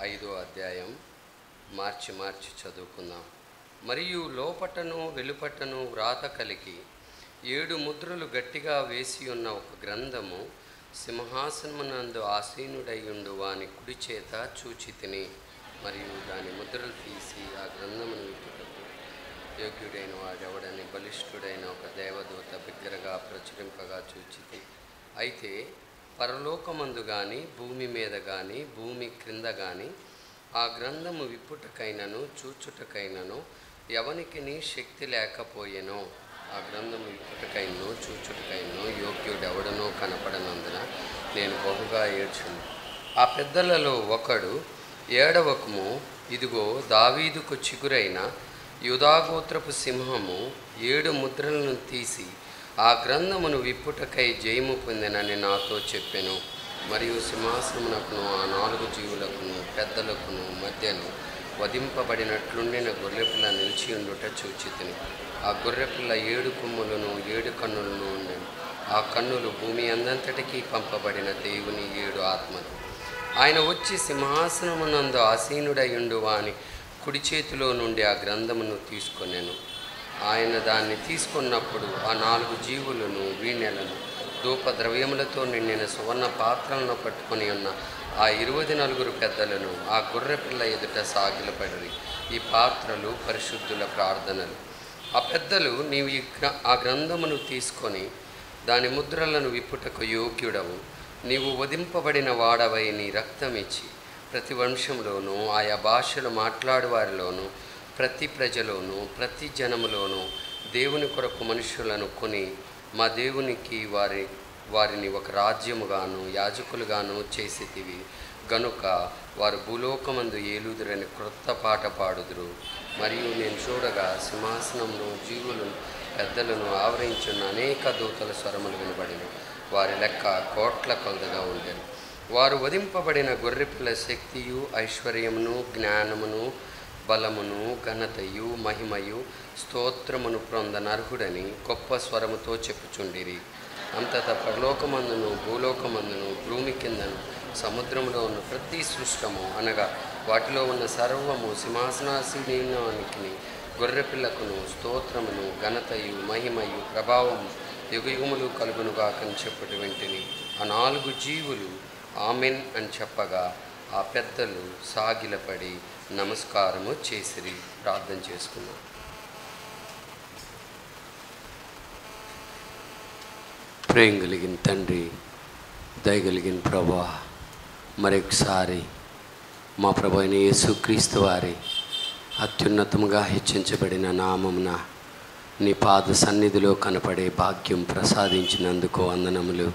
ఐదో అధ్యాయం మార్చి మార్చి చదువుకుందాం మరియు లోపటను వెలుపటను వ్రాత కలిగి ఏడు ముద్రలు గట్టిగా వేసి ఉన్న ఒక గ్రంథము సింహాసనమునందు ఆసీనుడయ్యుండు వాని కుడి చేత చూచి తిని మరియు దాని ముద్రలు తీసి ఆ గ్రంథమును విప్పుటకు యోగ్యుడైన వాడెవడని బలిష్ఠుడైన ఒక దేవదూత బిగ్గరగా ప్రచురింపగా చూచితి అయితే పరలోకమందు గాని భూమి మీద గాని భూమి క్రింద గాని ఆ గ్రంథము విప్పుటకైనను చూచుటకైనను ఎవనికిని శక్తి లేకపోయెనో ఆ గ్రంథము విప్పుటకైనను చూచుటకైనను యోగ్యుడెవడనో కనపడనందున నేను బహుగా ఏడ్చును ఆ పెద్దలలో ఒకడు ఏడవకము ఇదిగో దావీదుకు చిగురైన యుధాగోత్రపు సింహము ఏడు ముద్రలను తీసి ఆ గ్రంథమును విప్పుటకై జయము పొందినని నాతో చెప్పెను మరియు సింహాసనమునకును ఆ నాలుగు జీవులకును పెద్దలకును మధ్యను వధింపబడినట్లుండిన గొర్రెపిల్ల నిలిచి ఉండుట చూచితిని ఆ గొర్రెపిల్ల ఏడు కొమ్ములను ఏడు కన్నులను ఉండెను ఆ కన్నులు భూమి అందంతటికీ పంపబడిన దేవుని ఏడు ఆత్మలు ఆయన వచ్చి సింహాసనమునందు ఆసీనుడయుండు వాని కుడి చేతిలో నుండి ఆ గ్రంథమును తీసుకొనెను ఆయన దాన్ని తీసుకున్నప్పుడు ఆ నాలుగు జీవులను వీణెలను ధూప ద్రవ్యములతో నిండిన సువర్ణ పాత్రలను పట్టుకొని ఉన్న ఆ ఇరువది నలుగురు పెద్దలను ఆ గొర్రె పిల్ల ఎదుట సాగిలపడి ఈ పాత్రలు పరిశుద్ధుల ప్రార్థనలు ఆ పెద్దలు నీవు ఈ గ్ర- ఆ గ్రంథమును తీసుకొని దాని ముద్రలను విప్పుటకు యోగ్యుడవు నీవు వధింపబడిన వాడవై నీ రక్తమిచ్చి ప్రతి వంశంలోనూ ఆయా భాషలు మాట్లాడువారిలోనూ ప్రతి ప్రజలోనూ ప్రతి జనములోనూ దేవుని కొరకు మనుషులను కొని మా దేవునికి వారి వారిని ఒక రాజ్యముగాను యాజకులుగాను చేసేటివి గనుక వారు భూలోకమందు ఏలుదురని క్రొత్త పాట పాడుదురు మరియు నేను చూడగా సింహాసనమును జీవులను పెద్దలను ఆవరించున్న అనేక దూతల స్వరములు వినబడిన వారి లెక్క కోట్ల కొలదగా ఉండెను వారు వధింపబడిన గొర్రెపిల్ల శక్తియు ఐశ్వర్యమును జ్ఞానమును బలమును ఘనతయు మహిమయు స్తోత్రమును పొందనర్హుడని గొప్ప స్వరముతో చెప్పుచుండిరి అంతటా పరలోకమందును భూలోకమందును భూమి కిందను సముద్రంలో ఉన్న ప్రతి సృష్టము అనగా వాటిలో ఉన్న సర్వము సింహాసనాసీనానికి గొర్రెపిల్లకును స్తోత్రమును ఘనతయు మహిమయు ప్రభావము యుగయుగములు కలుగునుగాకని చెప్పుట వెంటనే ఆ నాలుగు జీవులు ఆమెన్ అని చెప్పగా ఆ పెద్దలు సాగిలపడి నమస్కారము చేసిరి ప్రార్థన చేసుకున్నాం ప్రేమ కలిగిన తండ్రి దయగలిగిన ప్రభా మరొకసారి మా ప్రభు అయిన యేసుక్రీస్తు వారి అత్యున్నతముగా హెచ్చించబడిన నామమున నీ పాద సన్నిధిలో కనపడే భాగ్యం ప్రసాదించినందుకు వందనములు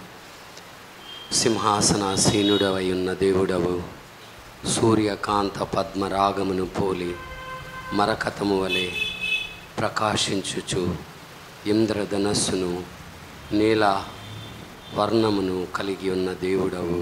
సింహాసనాసీనుడవై ఉన్న దేవుడవు సూర్యకాంత పద్మరాగమును పోలి మరకతము వలె ప్రకాశించుచు ఇంద్రధనస్సును నీల వర్ణమును కలిగి ఉన్న దేవుడవు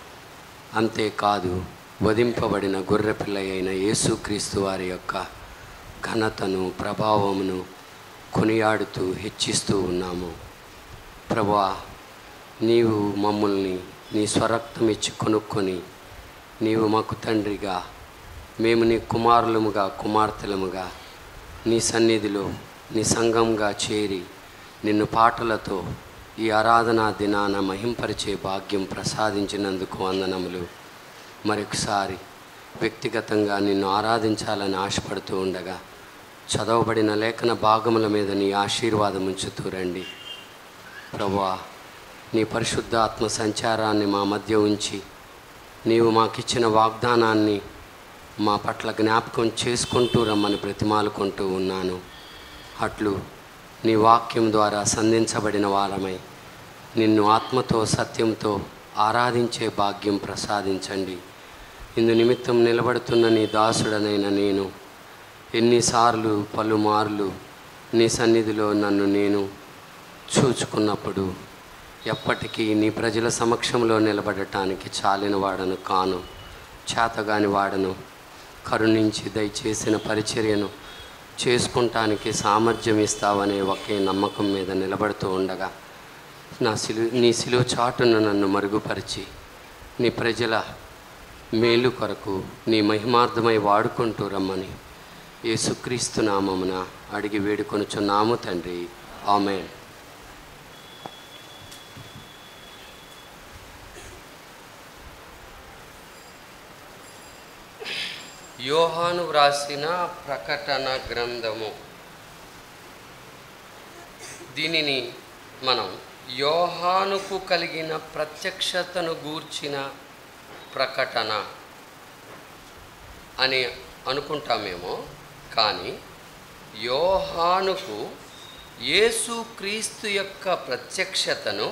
అంతేకాదు వధింపబడిన గొర్రెపిల్ల అయిన యేసుక్రీస్తు వారి యొక్క ఘనతను ప్రభావమును కొనియాడుతూ హెచ్చిస్తూ ఉన్నాము ప్రభా నీవు మమ్మల్ని నీ స్వరక్తం ఇచ్చి కొనుక్కొని నీవు మాకు తండ్రిగా మేము నీ కుమారులముగా కుమార్తెలముగా నీ సన్నిధిలో నీ సంఘంగా చేరి నిన్ను పాటలతో ఈ ఆరాధనా దినాన మహింపరిచే భాగ్యం ప్రసాదించినందుకు వందనములు మరొకసారి వ్యక్తిగతంగా నిన్ను ఆరాధించాలని ఆశపడుతూ ఉండగా చదవబడిన లేఖన భాగముల మీద నీ ఆశీర్వాదం ఉంచుతూ రండి ప్రభువా నీ పరిశుద్ధ ఆత్మ సంచారాన్ని మా మధ్య ఉంచి నీవు మాకిచ్చిన వాగ్దానాన్ని మా పట్ల జ్ఞాపకం చేసుకుంటూ రమ్మని బ్రతిమాలుకుంటూ ఉన్నాను అట్లు నీ వాక్యం ద్వారా సంధించబడిన వారమై నిన్ను ఆత్మతో సత్యంతో ఆరాధించే భాగ్యం ప్రసాదించండి ఇందు నిమిత్తం నిలబడుతున్న నీ దాసుడనైన నేను ఎన్నిసార్లు పలుమార్లు నీ సన్నిధిలో నన్ను నేను చూచుకున్నప్పుడు ఎప్పటికీ నీ ప్రజల సమక్షంలో నిలబడటానికి చాలిన వాడను కాను చేతగాని వాడను కరుణించి దయచేసిన పరిచర్యను చేసుకుంటానికి సామర్థ్యం ఇస్తావనే ఒకే నమ్మకం మీద నిలబడుతూ ఉండగా నా సిలు నీ సిలువ చాటును నన్ను మరుగుపరిచి నీ ప్రజల మేలు కొరకు నీ మహిమార్థమై వాడుకుంటూ రమ్మని యేసుక్రీస్తు నామమున అడిగి వేడుకొనుచున్నాము తండ్రి ఆమెన్ యోహాను వ్రాసిన ప్రకటన గ్రంథము దీనిని మనం యోహానుకు కలిగిన ప్రత్యక్షతను గూర్చిన ప్రకటన అని అనుకుంటామేమో కానీ యోహానుకు యేసు క్రీస్తు యొక్క ప్రత్యక్షతను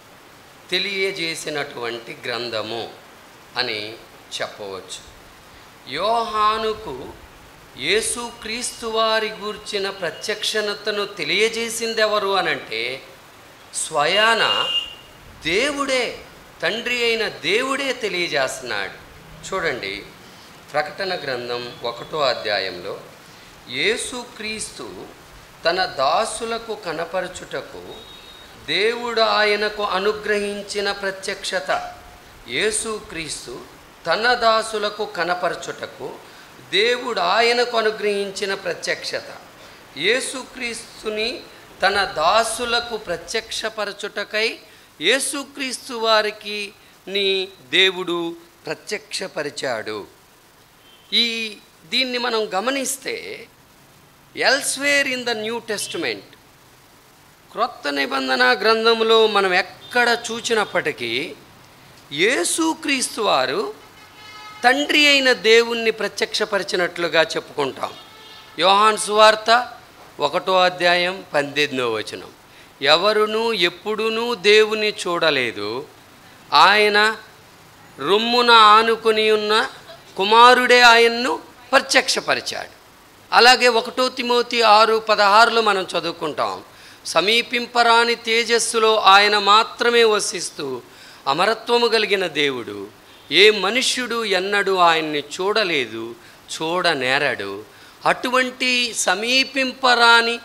తెలియజేసినటువంటి గ్రంథము అని చెప్పవచ్చు యోహానుకు యేసుక్రీస్తు వారి గూర్చిన ప్రత్యక్షతను తెలియజేసింది ఎవరు అనంటే స్వయాన దేవుడే తండ్రి అయిన దేవుడే తెలియజేస్తున్నాడు చూడండి ప్రకటన గ్రంథం ఒకటో అధ్యాయంలో యేసుక్రీస్తు తన దాసులకు కనపరచుటకు దేవుడు ఆయనకు అనుగ్రహించిన ప్రత్యక్షత యేసుక్రీస్తు తన దాసులకు కనపరచుటకు దేవుడు ఆయనకు అనుగ్రహించిన ప్రత్యక్షత యేసుక్రీస్తుని తన దాసులకు ప్రత్యక్షపరచుటకై యేసుక్రీస్తు వారికి నీ దేవుడు ప్రత్యక్షపరిచాడు ఈ దీన్ని మనం గమనిస్తే elsewhere in the new testament క్రొత్త నిబంధన గ్రంథంలో మనం ఎక్కడ చూచినప్పటికీ యేసుక్రీస్తు వారు తండ్రి అయిన దేవుణ్ణి ప్రత్యక్షపరిచినట్లుగా చెప్పుకుంటాం యోహాన్ సువార్త ఒకటో అధ్యాయం పద్దెనిమిదో వచనం ఎవరునూ ఎప్పుడునూ దేవుని చూడలేదు ఆయన రొమ్మున ఆనుకొని ఉన్న కుమారుడే ఆయన్ను ప్రత్యక్షపరిచాడు అలాగే ఒకటో తిమోతి ఆరు పదహారులో మనం చదువుకుంటాం సమీపింపరాని తేజస్సులో ఆయన మాత్రమే వసిస్తూ అమరత్వము కలిగిన దేవుడు ఏ మనుష్యుడు ఎన్నడూ ఆయన్ని చూడలేదు చూడనేరడు అటువంటి సమీపింపరాని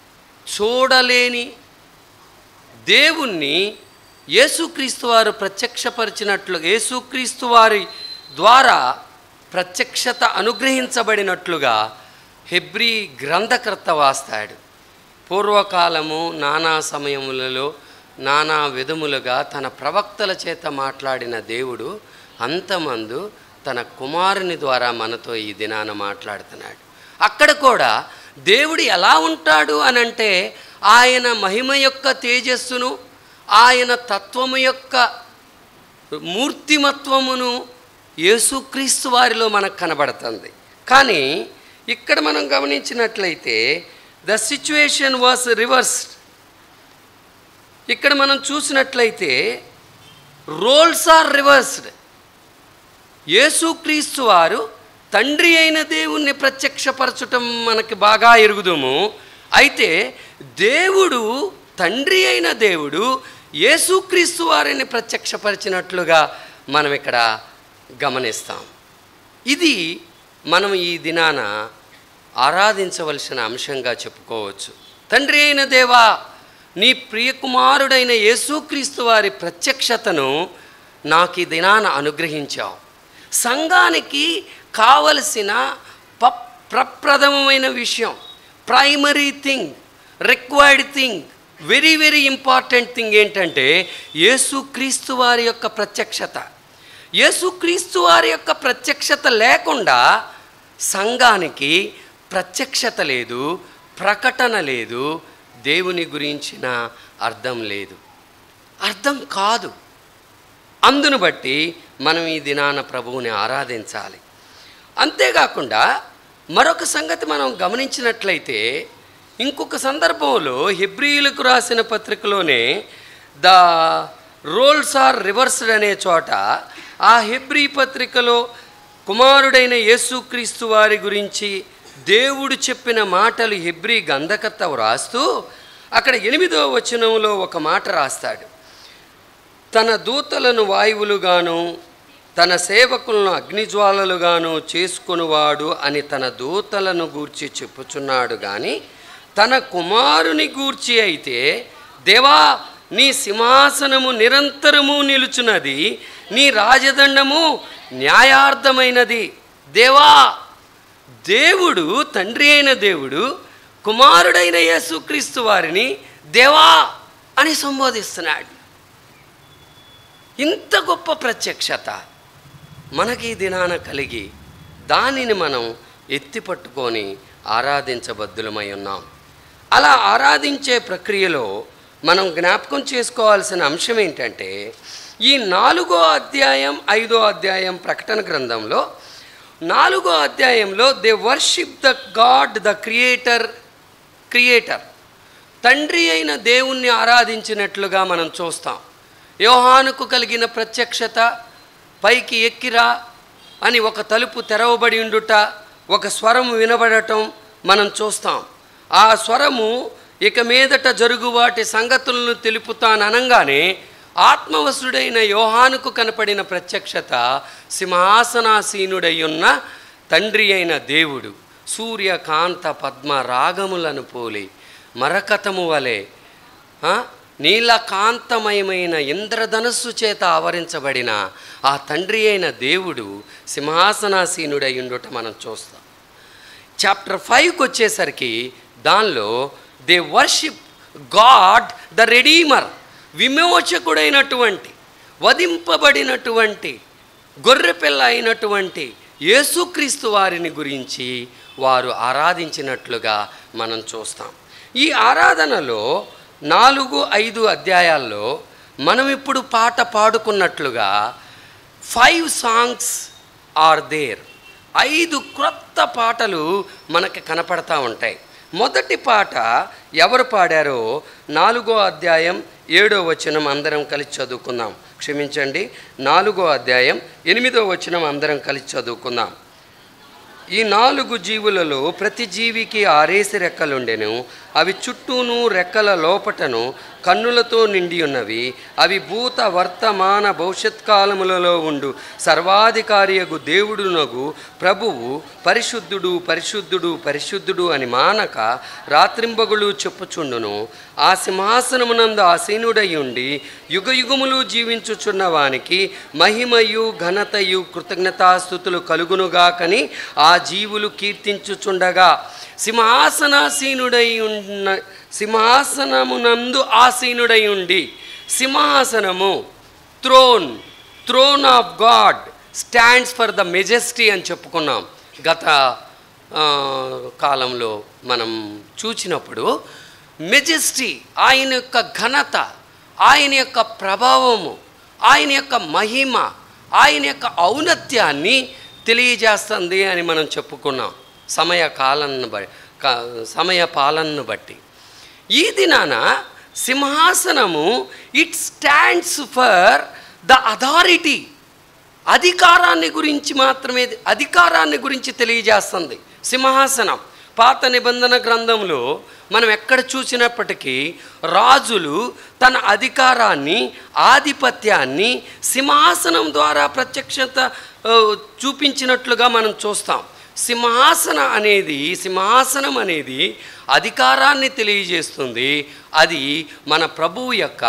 చూడలేని దేవుణ్ణి యేసుక్రీస్తు వారు ప్రత్యక్షపరిచినట్లు యేసుక్రీస్తు వారి ద్వారా ప్రత్యక్షత అనుగ్రహించబడినట్లుగా హెబ్రీ గ్రంథకర్త వాస్తాడు పూర్వకాలము నానా సమయములలో నానా విధములుగా తన ప్రవక్తల చేత మాట్లాడిన దేవుడు అంతమందు తన కుమారుని ద్వారా మనతో ఈ దినాన మాట్లాడుతున్నాడు అక్కడ కూడా దేవుడు ఎలా ఉంటాడు అనంటే ఆయన మహిమ యొక్క తేజస్సును ఆయన తత్వము యొక్క మూర్తిమత్వమును యేసుక్రీస్తు వారిలో మనకు కనబడుతుంది కానీ ఇక్కడ మనం గమనించినట్లయితే ద సిచ్యువేషన్ వాస్ రివర్స్డ్ ఇక్కడ మనం చూసినట్లయితే రోల్స్ ఆర్ రివర్స్డ్ యేసుక్రీస్తు వారు తండ్రి అయిన దేవుణ్ణి ప్రత్యక్షపరచటం మనకి బాగా ఎరుగుదుము అయితే దేవుడు తండ్రి అయిన దేవుడు యేసుక్రీస్తు వారిని ప్రత్యక్షపరిచినట్లుగా మనం ఇక్కడ గమనిస్తాం ఇది మనం ఈ దినాన ఆరాధించవలసిన అంశంగా చెప్పుకోవచ్చు తండ్రి అయిన దేవా నీ ప్రియకుమారుడైన యేసుక్రీస్తు వారి ప్రత్యక్షతను నాకు ఈ దినాన అనుగ్రహించావు సంఘానికి కావలసిన ప ప్రప్రథమమైన విషయం primary thing required thing very very important thing ఏంటంటే యేసుక్రీస్తు వారి యొక్క ప్రత్యక్షత యేసుక్రీస్తు వారి యొక్క ప్రత్యక్షత లేకుండా సంఘానికి ప్రత్యక్షత లేదు ప్రకటన లేదు దేవుని గురించిన అర్థం లేదు అర్థం కాదు అందును బట్టి మనం ఈ దినాన ప్రభువుని ఆరాధించాలి అంతేకాకుండా మరొక సంగతి మనం గమనించినట్లయితే ఇంకొక సందర్భంలో హెబ్రియులకు రాసిన పత్రికలోనే ద రోల్స్ ఆర్ రివర్స్డ్ అనే చోట ఆ హెబ్రీ పత్రికలో కుమారుడైన యేసుక్రీస్తు వారి గురించి దేవుడు చెప్పిన మాటలు హెబ్రీ గంధకర్త వ్రాస్తూ అక్కడ ఎనిమిదో వచనంలో ఒక మాట రాస్తాడు తన దూతలను వాయువులుగాను తన సేవకులను అగ్నిజ్వాలలుగాను చేసుకొనువాడు అని తన దూతలను గూర్చి చెప్పుచున్నాడు కానీ తన కుమారుని గూర్చి అయితే దేవా నీ సింహాసనము నిరంతరము నిలుచున్నది నీ రాజదండము న్యాయార్థమైనది దేవా దేవుడు తండ్రి అయిన దేవుడు కుమారుడైన యేసుక్రీస్తు వారిని దేవా అని సంబోధిస్తున్నాడు ఇంత గొప్ప ప్రత్యక్షత మనకి ఈ దినాన కలిగి దానిని మనం ఎత్తి పట్టుకొని ఆరాధించబద్దులమై ఉన్నాం అలా ఆరాధించే ప్రక్రియలో మనం జ్ఞాపకం చేసుకోవాల్సిన అంశం ఏంటంటే ఈ నాలుగో అధ్యాయం ఐదో అధ్యాయం ప్రకటన గ్రంథంలో నాలుగో అధ్యాయంలో they worship the God the creator creator తండ్రి అయిన దేవుణ్ణి ఆరాధించినట్లుగా మనం చూస్తాం యోహానుకు కలిగిన ప్రత్యక్షత పైకి ఎక్కిరా అని ఒక తలుపు తెరవబడి ఉండుట ఒక స్వరము వినబడటం మనం చూస్తాం ఆ స్వరము ఇక మీదట జరుగు వాటి సంగతులను తెలుపుతాననగానే ఆత్మవసుడైన యోహానుకు కనపడిన ప్రత్యక్షత సింహాసనాసీనుడై ఉన్న తండ్రి అయిన దేవుడు సూర్యకాంత పద్మ రాగములను పోలి మరకతము వలె ఆ, నీలకాంతమయమైన ఇంద్రధనస్సు చేత ఆవరించబడిన ఆ తండ్రి అయిన దేవుడు సింహాసనాసీనుడై ఉండుట మనం చూస్తాం చాప్టర్ ఫైవ్కి వచ్చేసరికి దానిలో they worship God the redeemer విమోచకుడైనటువంటి వధింపబడినటువంటి గొర్రెపిల్ల అయినటువంటి యేసుక్రీస్తు వారిని గురించి వారు ఆరాధించినట్లుగా మనం చూస్తాం ఈ ఆరాధనలో నాలుగు ఐదు అధ్యాయాల్లో మనం ఇప్పుడు పాట పాడుకున్నట్లుగా ఫైవ్ సాంగ్స్ ఆర్ దేర్ ఐదు క్రొత్త పాటలు మనకి కనపడతా ఉంటాయి మొదటి పాట ఎవరు పాడారో నాలుగో అధ్యాయం ఏడో వచనం అందరం కలిసి చదువుకుందాం క్షమించండి నాలుగో అధ్యాయం ఎనిమిదో వచనం అందరం కలిసి చదువుకుందాం ఈ నాలుగు జీవులలో ప్రతి జీవికి ఆరేసి రెక్కలుండెను అవి చుట్టూను రెక్కల లోపటను కన్నులతో నిండి ఉన్నవి అవి భూత వర్తమాన భవిష్యత్ కాలములలో ఉండు సర్వాధికారియగు దేవుడునగు ప్రభువు పరిశుద్ధుడు పరిశుద్ధుడు పరిశుద్ధుడు అని మానక రాత్రింబగులు చెప్పుచుండును ఆ సింహాసనమునందు ఆసీనుడై ఉండి యుగయుగములు జీవించుచున్న వానికి మహిమయు ఘనతయు కృతజ్ఞతాస్థుతులు కలుగునుగాకని ఆ జీవులు కీర్తించుచుండగా సింహాసనాసీనుడై ఉన్న సింహాసనమునందు ఆసీనుడై ఉండి సింహాసనము throne throne of God stands for the majesty అని చెప్పుకున్నాం గత ఆ, కాలంలో మనం చూచినప్పుడు మెజెస్టీ ఆయన యొక్క ఘనత ఆయన యొక్క ప్రభావము ఆయన యొక్క మహిమ ఆయన యొక్క ఔన్నత్యాన్ని తెలియజేస్తుంది అని మనం చెప్పుకున్నాం సమయ కాలను బట్టి సమయ పాలనను బట్టి ఈ దినాన సింహాసనము it stands for the authority అధికారాన్ని గురించి మాత్రమే అధికారాన్ని గురించి తెలియజేస్తుంది సింహాసనం పాత నిబంధన గ్రంథంలో మనం ఎక్కడ చూసినప్పటికీ రాజులు తన అధికారాన్ని ఆధిపత్యాన్ని సింహాసనం ద్వారా ప్రత్యక్షత ఆ, చూపించినట్లుగా మనం చూస్తాం సింహాసన అనేది సింహాసనం అనేది అధికారాన్ని తెలియజేస్తుంది అది మన ప్రభువు యొక్క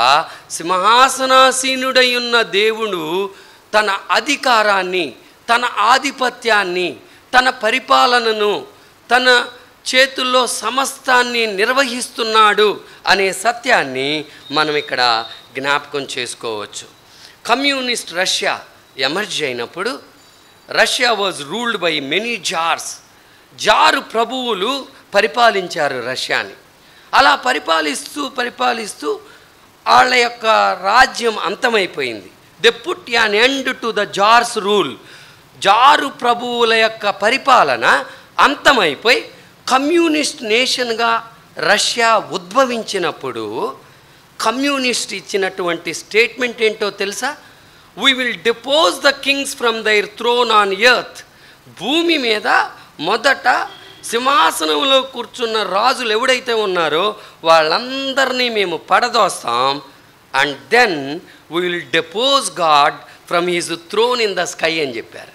సింహాసనాసీనుడై ఉన్న దేవుడు తన అధికారాన్ని తన ఆధిపత్యాన్ని తన పరిపాలనను తన చేతుల్లో సమస్తాన్ని నిర్వహిస్తున్నాడు అనే సత్యాన్ని మనం ఇక్కడ జ్ఞాపకం చేసుకోవచ్చు కమ్యూనిస్ట్ రష్యా ఎమర్జ్ అయినప్పుడు Russia was ruled by many tsars tsar ప్రభువులు పరిపాలించారు రష్యాని అలా పరిపాలిస్తూ పరిపాలిస్తూ వాళ్ళ యొక్క రాజ్యం అంతమైపోయింది they put an end to the tsars rule tsar ప్రభువుల యొక్క పరిపాలన అంతమైపోయి కమ్యూనిస్ట్ నేషన్గా రష్యా ఉద్భవించినప్పుడు కమ్యూనిస్ట్ ఇచ్చినటువంటి స్టేట్మెంట్ ఏంటో తెలుసా we will depose the kings from their throne on earth భూమి మీద మొదట సింహాసనంలో కూర్చున్న రాజులు ఎవడైతే ఉన్నారో వాళ్ళందరినీ మేము పడదోస్తాం and then we will depose God from his throne in the sky అని చెప్పారు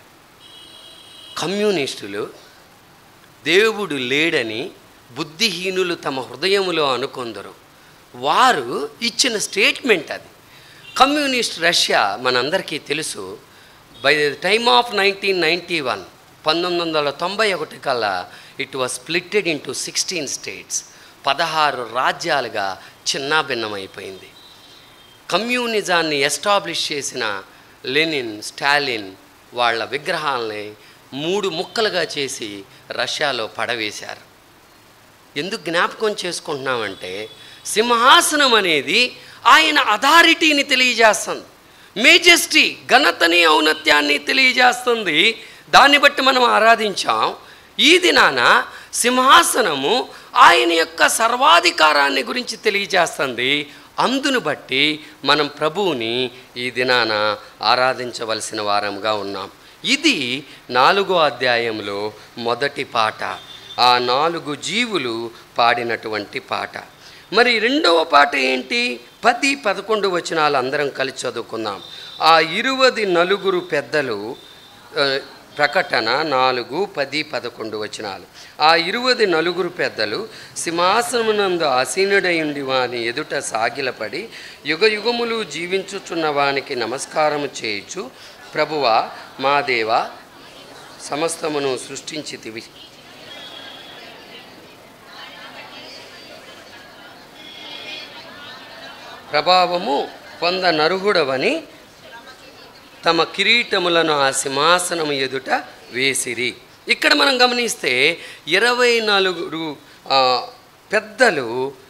కమ్యూనిస్టులు దేవుడు లేడని బుద్ధిహీనులు తమ హృదయములో అనుకొందరు వారు ఇచ్చిన స్టేట్మెంట్ అది కమ్యూనిస్ట్ రష్యా మనందరికీ తెలుసు by the time of nineteen ninety one పంతొమ్మిది వందల తొంభై ఒకటి కల్లా it was splitted into sixteen states పదహారు రాజ్యాలుగా చిన్నాభిన్నమైపోయింది కమ్యూనిజాన్ని ఎస్టాబ్లిష్ చేసిన లెనిన్ స్టాలిన్ వాళ్ళ విగ్రహాలని మూడు ముక్కలుగా చేసి రష్యాలో పడవేశారు ఎందుకు జ్ఞాపకం చేసుకుంటున్నామంటే సింహాసనం అనేది ఆయన అథారిటీని తెలియజేస్తుంది మేజెస్టీ ఘనతని ఔన్నత్యాన్ని తెలియజేస్తుంది దాన్ని బట్టి మనం ఆరాధించాం ఈ దినాన సింహాసనము ఆయన యొక్క సర్వాధికారాన్ని గురించి తెలియజేస్తుంది అందును బట్టి మనం ప్రభువుని ఈ దినాన ఆరాధించవలసిన వారంగా ఉన్నాం ఇది నాలుగో అధ్యాయంలో మొదటి పాట ఆ నాలుగు జీవులు పాడినటువంటి పాట మరి రెండవ పాట ఏంటి పది పదకొండు వచనాలు అందరం కలిసి చదువుకుందాం ఆ ఇరువది నలుగురు పెద్దలు ఆ, ప్రకటన నాలుగు పది పదకొండు వచనాలు ఆ ఇరువది నలుగురు పెద్దలు సింహాసనమునందు ఆసీనుడయుండి వాని ఎదుట సాగిలపడి యుగ యుగములు జీవించుచున్న వానికి నమస్కారము చేయుచు ప్రభువా మా దేవా సమస్తమును సృష్టించితివి ప్రభావము పొంద నరుహుడవని తమ కిరీటములను ఆ సింహాసనము ఎదుట వేసిరి ఇక్కడ మనం గమనిస్తే ఇరవై నలుగురు ఆ, పెద్దలు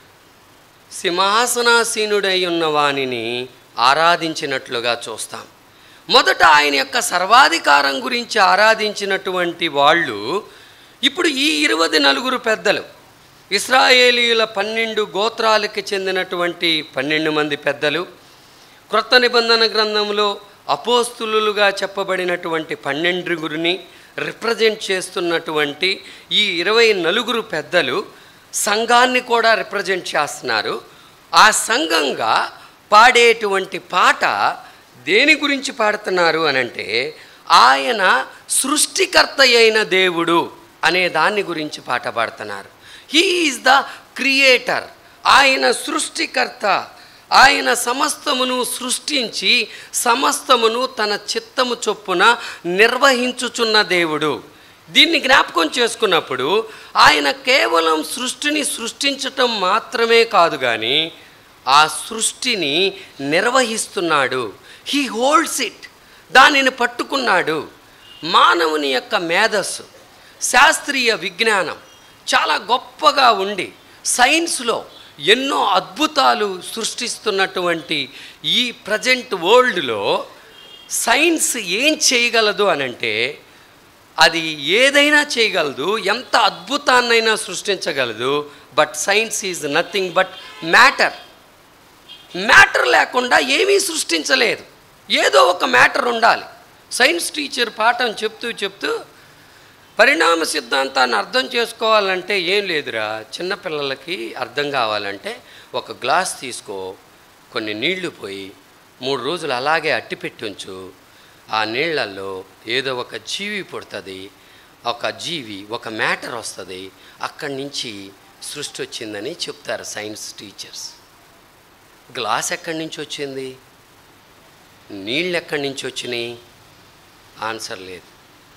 సింహాసనాసీనుడై ఉన్న వానిని ఆరాధించినట్లుగా చూస్తాం మొదట ఆయన యొక్క సర్వాధికారం గురించి ఆరాధించినటువంటి వాళ్ళు ఇప్పుడు ఈ ఇరవై నలుగురు పెద్దలు ఇస్రాయేలీయుల పన్నెండు గోత్రాలకి చెందినటువంటి పన్నెండు మంది పెద్దలు క్రొత్త నిబంధన గ్రంథంలో అపోస్తులుగా చెప్పబడినటువంటి పన్నెండుగురిని రిప్రజెంట్ చేస్తున్నటువంటి ఈ ఇరవై నలుగురు పెద్దలు సంఘాన్ని కూడా రిప్రజెంట్ చేస్తున్నారు ఆ సంఘంగా పాడేటువంటి పాట దేని గురించి పాడుతున్నారు అనంటే ఆయన సృష్టికర్త అయిన దేవుడు అనే దాన్ని గురించి పాట పాడుతున్నారు హీ ఈజ్ ద క్రియేటర్ ఆయన సృష్టికర్త ఆయన సమస్తమును సృష్టించి సమస్తమును తన చిత్తము చొప్పున నిర్వహించుచున్న దేవుడు దీన్ని జ్ఞాపకం చేసుకున్నప్పుడు ఆయన కేవలం సృష్టిని సృష్టించటం మాత్రమే కాదు కానీ ఆ సృష్టిని నిర్వహిస్తున్నాడు హీ హోల్డ్స్ ఇట్ దానిని పట్టుకున్నాడు మానవుని యొక్క మేధస్సు శాస్త్రీయ విజ్ఞానం చాలా గొప్పగా ఉండి సైన్స్లో ఎన్నో అద్భుతాలు సృష్టిస్తున్నటువంటి ఈ ప్రజెంట్ వరల్డ్లో సైన్స్ ఏం చేయగలదు అనంటే అది ఏదైనా చేయగలదు ఎంత అద్భుతాన్నైనా సృష్టించగలదు but science is nothing but matter matter లేకుండా ఏమీ సృష్టించలేదు ఏదో ఒక మ్యాటర్ ఉండాలి సైన్స్ టీచర్ పాఠం చెప్తూ చెప్తూ పరిణామ సిద్ధాంతాన్ని అర్థం చేసుకోవాలంటే ఏం లేదురా చిన్నపిల్లలకి అర్థం కావాలంటే ఒక గ్లాస్ తీసుకో కొన్ని నీళ్లు పోయి మూడు రోజులు అలాగే అట్టిపెట్టి ఉంచు ఆ నీళ్ళల్లో ఏదో ఒక జీవి పుడుతుంది ఒక జీవి ఒక మ్యాటర్ వస్తుంది అక్కడి నుంచి సృష్టి వచ్చిందని చెప్తారు సైన్స్ టీచర్స్ గ్లాస్ ఎక్కడి నుంచి వచ్చింది నీళ్ళు ఎక్కడి నుంచి వచ్చినాయి ఆన్సర్ లేదు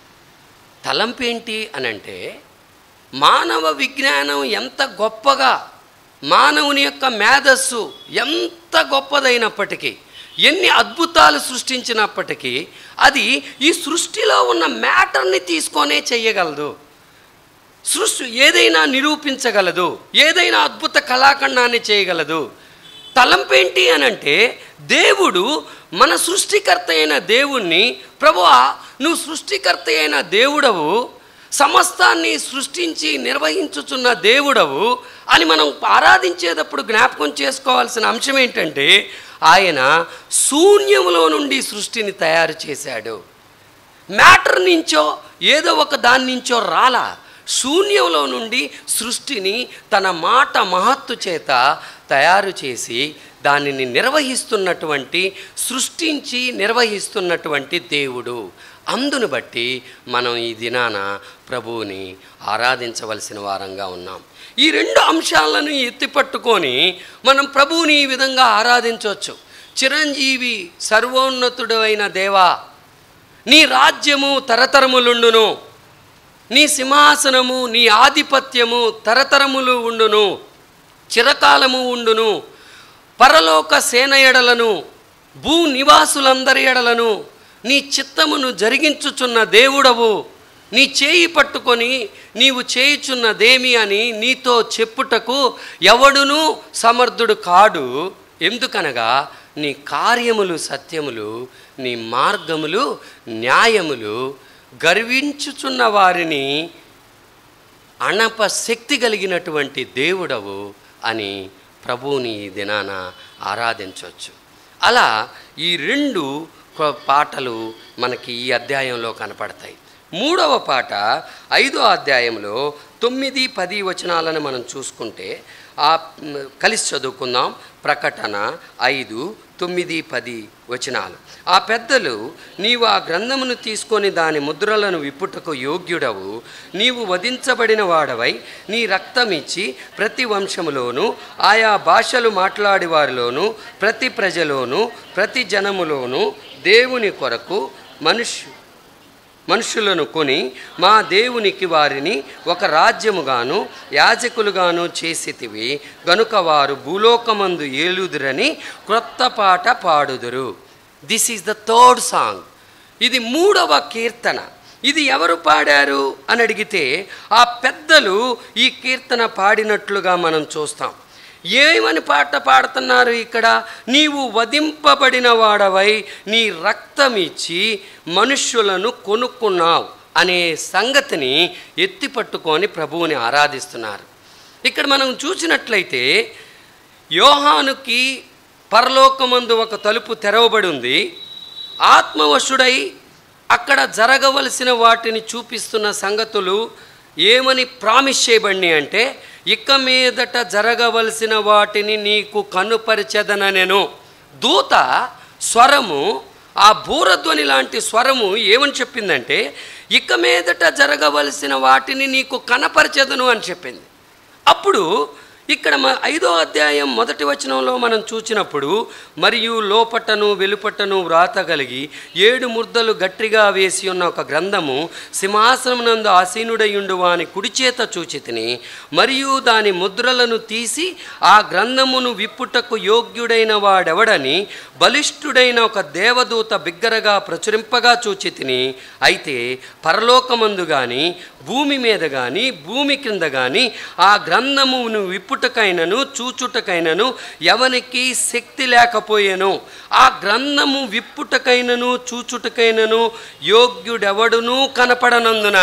తలంపు ఏంటి అని అంటే మానవ విజ్ఞానం ఎంత గొప్పగా మానవుని యొక్క మేధస్సు ఎంత గొప్పదైనప్పటికీ ఎన్ని అద్భుతాలు సృష్టించినప్పటికీ అది ఈ సృష్టిలో ఉన్న మ్యాటర్ని తీసుకొనే చెయ్యగలదు సృష్టి ఏదైనా నిరూపించగలదు ఏదైనా అద్భుత కళాఖండాన్ని చేయగలదు తలంపేంటి అని అంటే దేవుడు మన సృష్టికర్త అయిన దేవుణ్ణి ప్రభువా నువ్వు సృష్టికర్త అయిన దేవుడవు సమస్తాన్ని సృష్టించి నిర్వహించుచున్న దేవుడవు అని మనం ఆరాధించేటప్పుడు జ్ఞాపకం చేసుకోవాల్సిన అంశం ఏంటంటే ఆయన శూన్యములో నుండి సృష్టిని తయారు చేశాడు మ్యాటర్ నుంచో ఏదో ఒక దాని నుంచో రాలా శూన్యంలో నుండి సృష్టిని తన మాట మహత్తు చేత తయారు చేసి దానిని నిర్వహిస్తున్నటువంటి సృష్టించి నిర్వహిస్తున్నటువంటి దేవుడు అందును బట్టి మనం ఈ దినాన ప్రభువుని ఆరాధించవలసిన వారంగా ఉన్నాం ఈ రెండు అంశాలను ఎత్తిపట్టుకొని మనం ప్రభువుని ఈ విధంగా ఆరాధించవచ్చు చిరంజీవి సర్వోన్నతుడు అయిన దేవా నీ రాజ్యము తరతరములుండును నీ సింహాసనము నీ ఆధిపత్యము తరతరములు ఉండును చిరకాలము ఉండును పరలోక సేన ఎడలను భూ నివాసులందరి ఎడలను నీ చిత్తమును జరిగించుచున్న దేవుడవు నీ చేయి పట్టుకొని నీవు చేయుచున్నదేమి అని నీతో చెప్పుటకు ఎవడును సమర్థుడు కాడు ఎందుకనగా నీ కార్యములు సత్యములు నీ మార్గములు న్యాయములు గర్వించుచున్న వారిని అణప శక్తి కలిగినటువంటి దేవుడవు అని ప్రభువుని ఈ దినాన ఆరాధించవచ్చు అలా ఈ రెండు కొ- పాటలు మనకి ఈ అధ్యాయంలో కనపడతాయి మూడవ పాట ఐదో అధ్యాయంలో తొమ్మిది పది వచనాలను మనం చూసుకుంటే ఆ మ్, కలిసి చదువుకుందాం ప్రకటన ఐదు తొమ్మిది పది వచనాలు ఆ పెద్దలు నీవు ఆ గ్రంథమును తీసుకొని దాని ముద్రలను విప్పుటకు యోగ్యుడవు నీవు వధించబడిన వాడవై నీ రక్తమిచ్చి ప్రతి వంశములోను ఆయా భాషలు మాట్లాడి వారిలోను ప్రతి ప్రజలోను ప్రతి జనములోను దేవుని కొరకు మనుష్యు మనుషులను కొని మా దేవునికి వారిని ఒక రాజ్యముగాను యాజకులుగాను చేసితివి గనుక వారు భూలోకమందు ఏలుదురని క్రొత్త పాట పాడుదురు this is the third song ఇది మూడవ కీర్తన ఇది ఎవరు పాడారు అని అడిగితే ఆ పెద్దలు ఈ కీర్తన పాడినట్లుగా మనం చూస్తాం ఏమని పాట పాడుతున్నారు ఇక్కడ నీవు వధింపబడిన వాడవై నీ రక్తమిచ్చి మనుష్యులను కొనుక్కున్నావు అనే సంగతిని ఎత్తి పట్టుకొని ప్రభువుని ఆరాధిస్తున్నారు ఇక్కడ మనం చూసినట్లయితే యోహానుకి పరలోకమందు ఒక తలుపు తెరవబడి ఉంది ఆత్మవశుడై అక్కడ జరగవలసిన వాటిని చూపిస్తున్న సంగతులు ఏమని ప్రామిస్ చేయబడి అంటే ఇక మీదట జరగవలసిన వాటిని నీకు కనుపరిచెదననెను దూత స్వరము ఆ బూరధ్వని లాంటి స్వరము ఏమని చెప్పిందంటే ఇక మీదట జరగవలసిన వాటిని నీకు కనపరచెదను అని చెప్పింది అప్పుడు ఇక్కడ మ ఐదో అధ్యాయం మొదటి వచనంలో మనం చూచినప్పుడు మరియు లోపటను వెలుపటను వ్రాత కలిగి ఏడు ముద్దలు గట్టిగా వేసి ఉన్న ఒక గ్రంథము సింహాసనమునందు ఆసీనుడయుండు వాని కుడి చేత చూచితిని మరియు దాని ముద్రలను తీసి ఆ గ్రంథమును విప్పుటకు యోగ్యుడైన వాడెవడని బలిష్ఠుడైన ఒక దేవదూత బిగ్గరగా ప్రచురింపగా చూచితిని అయితే పరలోకమందు గాని భూమి మీద గాని భూమి క్రింద గాని ఆ గ్రంథమును విప్పుటకైనను చూచుటకైనను ఎవనికి శక్తి లేకపోయేను ఆ గ్రంథము విప్పుటకైనను చూచుటకైనను యోగ్యుడెవడునూ కనపడనందున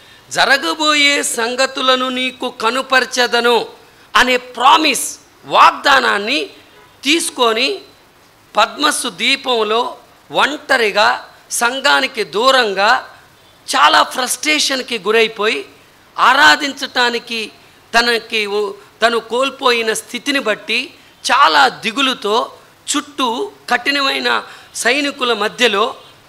జరగబోయే సంగతులను నీకు కనుపరచెదను అనే ప్రామిస్ వాగ్దానాన్ని తీసుకొని పద్మస్సు దీపంలో ఒంటరిగా సంఘానికి దూరంగా చాలా ఫ్రస్ట్రేషన్కి గురైపోయి ఆరాధించటానికి తనకి ఉ- తను కోల్పోయిన స్థితిని బట్టి చాలా దిగులుతో చుట్టూ కఠినమైన సైనికుల మధ్యలో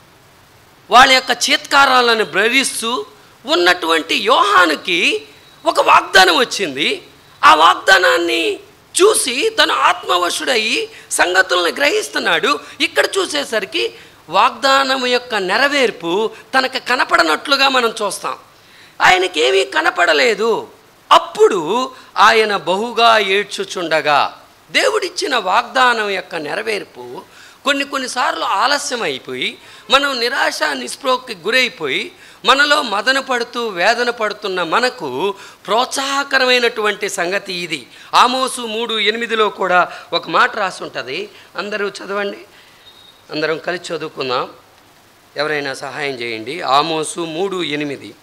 వాళ్ళ యొక్క చేత్కారాలను భరిస్తూ ఉన్నటువంటి యోహానుకి ఒక వాగ్దానం వచ్చింది ఆ వాగ్దానాన్ని చూసి తను ఆత్మవశుడయి సంగతులను గ్రహిస్తున్నాడు ఇక్కడ చూసేసరికి వాగ్దానం యొక్క నెరవేర్పు తనకు కనపడనట్లుగా మనం చూస్తాం ఆయనకి ఏమీ కనపడలేదు అప్పుడు ఆయన బహుగా ఏడ్చుచుండగా దేవుడిచ్చిన వాగ్దానం యొక్క నెరవేర్పు కొన్ని కొన్నిసార్లు ఆలస్యం అయిపోయి మనం నిరాశ నిస్పృహకి గురైపోయి మనలో మదన పడుతూ వేదన పడుతున్న మనకు ప్రోత్సాహకరమైనటువంటి సంగతి ఇది ఆమోసు మూడు ఎనిమిదిలో కూడా ఒక మాట రాసి ఉంటుంది అందరూ చదవండి అందరం కలిసి చదువుకుందాం ఎవరైనా సహాయం చేయండి ఆమోసు మూడు ఎనిమిది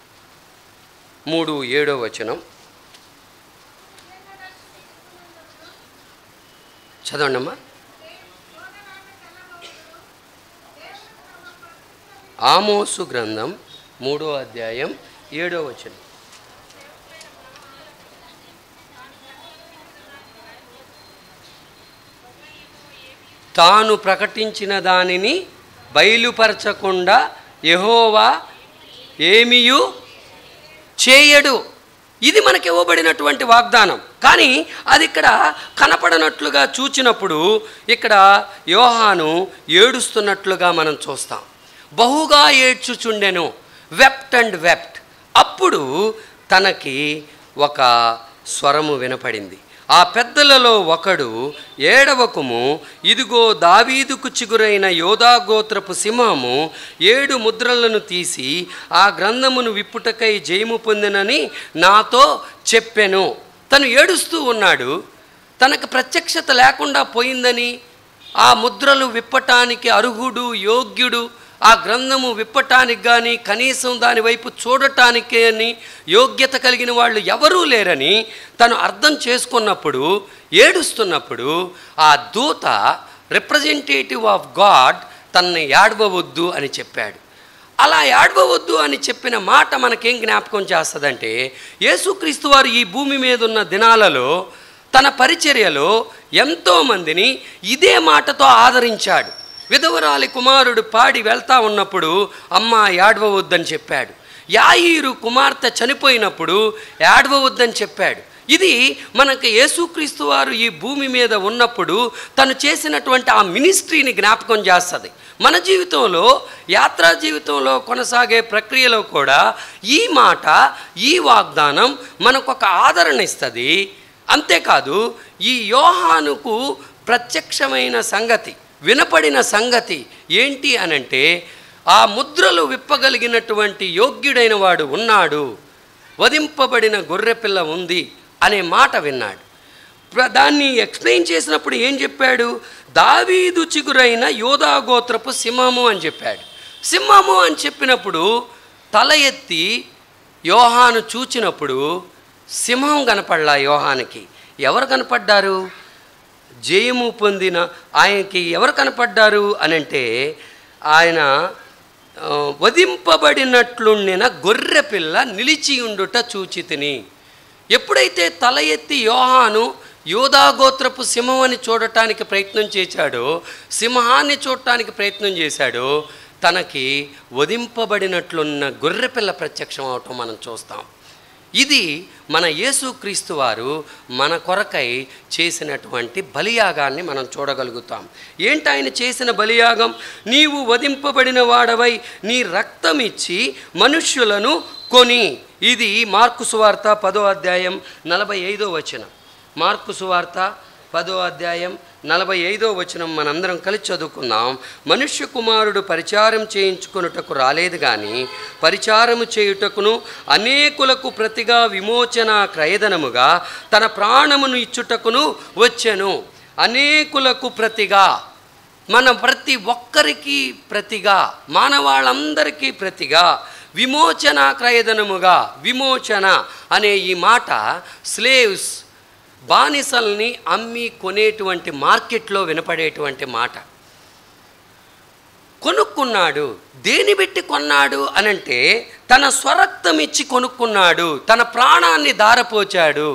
మూడు ఏడో వచనం చదవండి అమ్మా ఆమోసు గ్రంథం మూడో అధ్యాయం ఏడో వచనం తాను ప్రకటించిన దానిని బయలుపరచకుండా యెహోవా ఏమియు చేయడు ఇది మనకి ఇవ్వబడినటువంటి వాగ్దానం కానీ అది ఇక్కడ కనపడనట్లుగా చూచినప్పుడు ఇక్కడ యోహాను ఏడుస్తున్నట్లుగా మనం చూస్తాం బహుగా ఏడ్చుచుండెను వెప్ట్ అండ్ వెప్ట్ అప్పుడు తనకి ఒక స్వరము వినపడింది ఆ పెద్దలలో ఒకడు ఏడవకుము ఇదిగో దావీదుకు చిగురైన యోధాగోత్రపు సింహము ఏడు ముద్రలను తీసి ఆ గ్రంథమును విప్పుటకై జయము పొందినని నాతో చెప్పెను తను ఏడుస్తూ ఉన్నాడు తనకు ప్రత్యక్షత లేకుండా పోయిందని ఆ ముద్రలు విప్పటానికి అర్హుడు యోగ్యుడు ఆ గ్రంథము విప్పటానికి కానీ కనీసం దాని వైపు చూడటానికి అని యోగ్యత కలిగిన వాళ్ళు ఎవరూ లేరని తను అర్థం చేసుకున్నప్పుడు ఏడుస్తున్నప్పుడు ఆ దూత రిప్రజెంటేటివ్ ఆఫ్ గాడ్ తనని ఏడవవద్దు అని చెప్పాడు అలా ఏడవవద్దు అని చెప్పిన మాట మనకేం జ్ఞాపకం చేస్తుందంటే యేసుక్రీస్తు వారు ఈ భూమి మీద ఉన్న దినాలలో తన పరిచర్యలో ఎంతోమందిని ఇదే మాటతో ఆదరించాడు విధవరాలి కుమారుడు పాడి వెళ్తా ఉన్నప్పుడు అమ్మ ఏడవవద్దని చెప్పాడు యాయిరు కుమార్తె చనిపోయినప్పుడు ఏడవవద్దని చెప్పాడు ఇది మనకు యేసుక్రీస్తు వారు ఈ భూమి మీద ఉన్నప్పుడు తను చేసినటువంటి ఆ మినిస్ట్రీని జ్ఞాపకం చేస్తుంది మన జీవితంలో యాత్రా జీవితంలో కొనసాగే ప్రక్రియలో కూడా ఈ మాట ఈ వాగ్దానం మనకు ఒక ఆదరణ ఇస్తుంది అంతేకాదు ఈ యోహానుకు ప్రత్యక్షమైన సంగతి వినపడిన సంగతి ఏంటి అనంటే ఆ ముద్రలు విప్పగలిగినటువంటి యోగ్యుడైన వాడు ఉన్నాడు వధింపబడిన గొర్రెపిల్ల ఉంది అనే మాట విన్నాడు ప్ర- దాన్ని ఎక్స్ప్లెయిన్ చేసినప్పుడు ఏం చెప్పాడు దావీదు చిగురైన యోధాగోత్రపు సింహము అని చెప్పాడు సింహము అని చెప్పినప్పుడు తల ఎత్తి యోహాను చూచినప్పుడు సింహం కనపడలా యోహానికి ఎవరు కనపడ్డారు జయము పొందిన ఆయనకి ఎవరు కనపడ్డారు అనంటే ఆయన ఆ, వధింపబడినట్లుండిన గొర్రె పిల్ల నిలిచి ఉండుట చూచితిని ఎప్పుడైతే తల ఎత్తి యోహాను యోధాగోత్రపు సింహం అని చూడటానికి ప్రయత్నం చేశాడో సింహాన్ని చూడటానికి ప్రయత్నం చేశాడో తనకి వధింపబడినట్లున్న గొర్రెపిల్ల ప్రత్యక్షం అవటం మనం చూస్తాం ఇది మన యేసుక్రీస్తు వారు మన కొరకై చేసినటువంటి బలియాగాన్ని మనం చూడగలుగుతాం ఏంటి ఆయన చేసిన బలియాగం నీవు వధింపబడిన వాడవై నీ రక్తం ఇచ్చి మనుష్యులను కొని ఇది మార్కు సువార్త పదో అధ్యాయం నలభై ఐదో వచనం మార్కు సువార్త పదో అధ్యాయం నలభై ఐదో వచనం మనందరం కలిసి చదువుకుందాం మనుష్య కుమారుడు పరిచారం చేయించుకొనుటకు రాలేదు కానీ పరిచారము చేయుటకును అనేకులకు ప్రతిగా విమోచన క్రయదనముగా తన ప్రాణమును ఇచ్చుటకును వచ్చెను అనేకులకు ప్రతిగా మన ప్రతి ఒక్కరికి ప్రతిగా మానవాళ్ళందరికీ ప్రతిగా విమోచన క్రయదనముగా విమోచన అనే ఈ మాట స్లేవ్స్ బానిసల్ని అమ్మి కొనేటువంటి మార్కెట్లో వినపడేటువంటి మాట కొనుక్కున్నాడు దేని పెట్టి కొన్నాడు అనంటే తన స్వరక్తం ఇచ్చి కొనుక్కున్నాడు తన ప్రాణాన్ని దారపోచాడు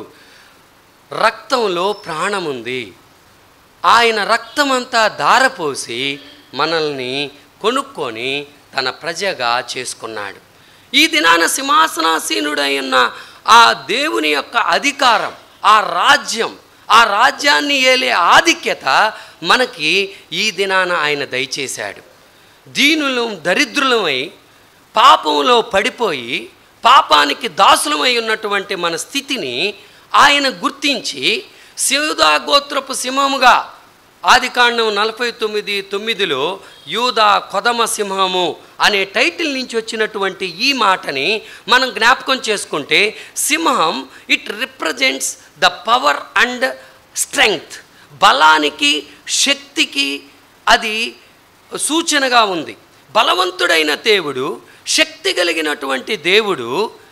రక్తంలో ప్రాణం ఉంది ఆయన రక్తమంతా దారపోసి మనల్ని కొనుక్కొని తన ప్రజగా చేసుకున్నాడు ఈ దినాన సింహాసనాసీనుడై ఉన్న ఆ దేవుని యొక్క అధికారం ఆ రాజ్యం ఆ రాజ్యాన్ని ఏలే ఆధిక్యత మనకి ఈ దినాన ఆయన దయచేశాడు దీనులం దరిద్రులమై పాపంలో పడిపోయి పాపానికి దాసులమై ఉన్నటువంటి మన స్థితిని ఆయన గుర్తించి శివుదా గోత్రపు సింహముగా ఆదికాండం నలభై తొమ్మిది తొమ్మిదిలో యూదా కొదమ సింహము అనే టైటిల్ నుంచి వచ్చినటువంటి ఈ మాటని మనం జ్ఞాపకం చేసుకుంటే సింహం it represents the power and strength బలానికి శక్తికి అది సూచనగా ఉంది బలవంతుడైన దేవుడు శక్తి కలిగినటువంటి దేవుడు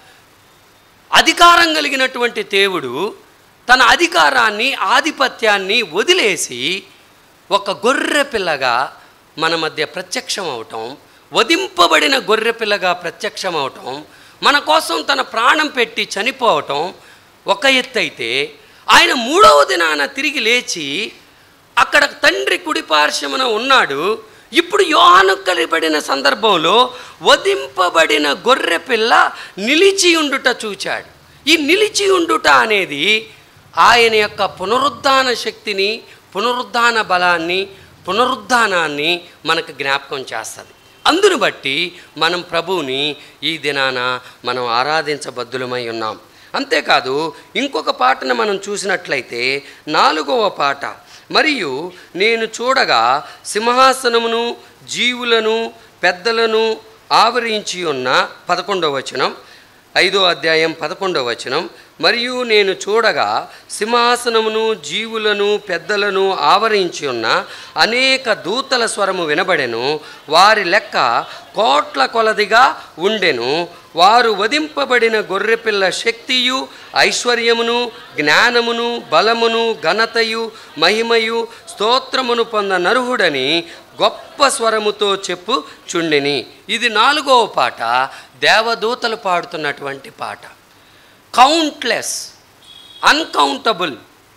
అధికారం కలిగినటువంటి దేవుడు తన అధికారాన్ని ఆధిపత్యాన్ని వదిలేసి ఒక గొర్రె పిల్లగా మన మధ్య ప్రత్యక్షం అవటం వధింపబడిన గొర్రె పిల్లగా ప్రత్యక్షం అవటం మన కోసం తన ప్రాణం పెట్టి చనిపోవటం ఒక ఎత్తు అయితే ఆయన మూడవ దినాన తిరిగి లేచి అక్కడ తండ్రి కుడిపార్శ్వమున ఉన్నాడు ఇప్పుడు యోహాను కలిపడిన సందర్భంలో వధింపబడిన గొర్రె పిల్ల నిలిచి ఉండుట చూచాడు ఈ నిలిచి ఉండుట అనేది ఆయన యొక్క పునరుద్ధాన శక్తిని పునరుద్ధాన బలాన్ని పునరుద్ధానాన్ని మనకు జ్ఞాపకం చేస్తుంది అందును బట్టి మనం ప్రభువుని ఈ దినాన మనం ఆరాధించబద్దులమై ఉన్నాం అంతేకాదు ఇంకొక పాటను మనం చూసినట్లయితే నాలుగవ పాట మరియు నేను చూడగా సింహాసనమును జీవులను పెద్దలను ఆవరించి ఉన్న పదకొండవ వచనం ఐదో అధ్యాయం పదకొండవ వచనం మరియు నేను చూడగా సింహాసనమును జీవులను పెద్దలను ఆవరించి ఉన్న అనేక దూతల స్వరము వినబడెను వారి లెక్క కోట్ల కొలదిగా ఉండెను వారు వధింపబడిన గొర్రెపిల్ల శక్తియు ఐశ్వర్యమును జ్ఞానమును బలమును ఘనతయు మహిమయు స్తోత్రమును పొంద నరుహుడని గొప్ప స్వరముతో చెప్పు చుండిని ఇది నాలుగవ పాట దేవదూతలు పాడుతున్నటువంటి పాట కౌంట్లెస్ అన్కౌంటబుల్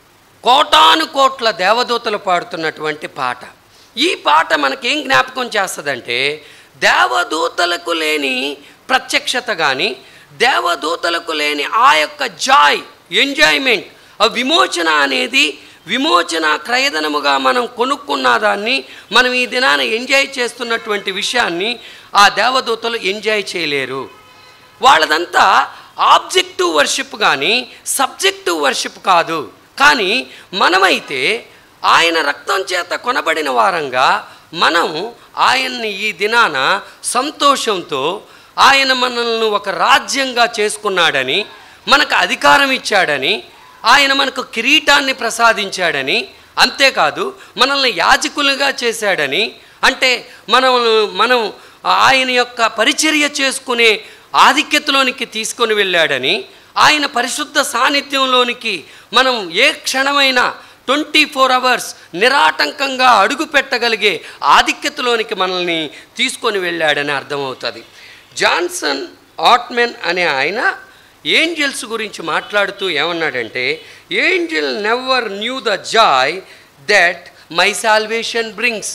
కోటాను కోట్ల దేవదూతలు పాడుతున్నటువంటి పాట ఈ పాట మనకేం జ్ఞాపకం చేస్తుందంటే దేవదూతలకు లేని ప్రత్యక్షత కానీ దేవదూతలకు లేని ఆ యొక్క జాయ్ ఎంజాయ్మెంట్ ఆ విమోచన అనేది విమోచన క్రయదనముగా మనం కొనుక్కున్న దాన్ని మనం ఈ దినాన ఎంజాయ్ చేస్తున్నటువంటి విషయాన్ని ఆ దేవదూతలు ఎంజాయ్ చేయలేరు వాళ్ళదంతా ఆబ్జెక్టివ్ వర్షిప్ కానీ సబ్జెక్టివ్ వర్షిప్ కాదు కానీ మనమైతే ఆయన రక్తం చేత కొనబడిన వారంగా మనం ఆయన్ని ఈ దినాన సంతోషంతో ఆయన మనల్ని ఒక రాజ్యంగా చేసుకున్నాడని మనకు అధికారం ఇచ్చాడని ఆయన మనకు కిరీటాన్ని ప్రసాదించాడని అంతేకాదు మనల్ని యాజకులుగా చేశాడని అంటే మనం మనం ఆయన యొక్క పరిచర్య చేసుకునే ఆధిక్యతలోనికి తీసుకొని వెళ్ళాడని ఆయన పరిశుద్ధ సాన్నిధ్యంలోనికి మనం ఏ క్షణమైనా ట్వంటీ ఫోర్ అవర్స్ నిరాటంకంగా అడుగు పెట్టగలిగే ఆధిక్యతలోనికి మనల్ని తీసుకొని వెళ్ళాడని అర్థమవుతుంది జాన్సన్ ఆట్మెన్ అనే ఆయన ఏంజల్స్ గురించి మాట్లాడుతూ ఏమన్నాడంటే angel never knew the joy that my salvation brings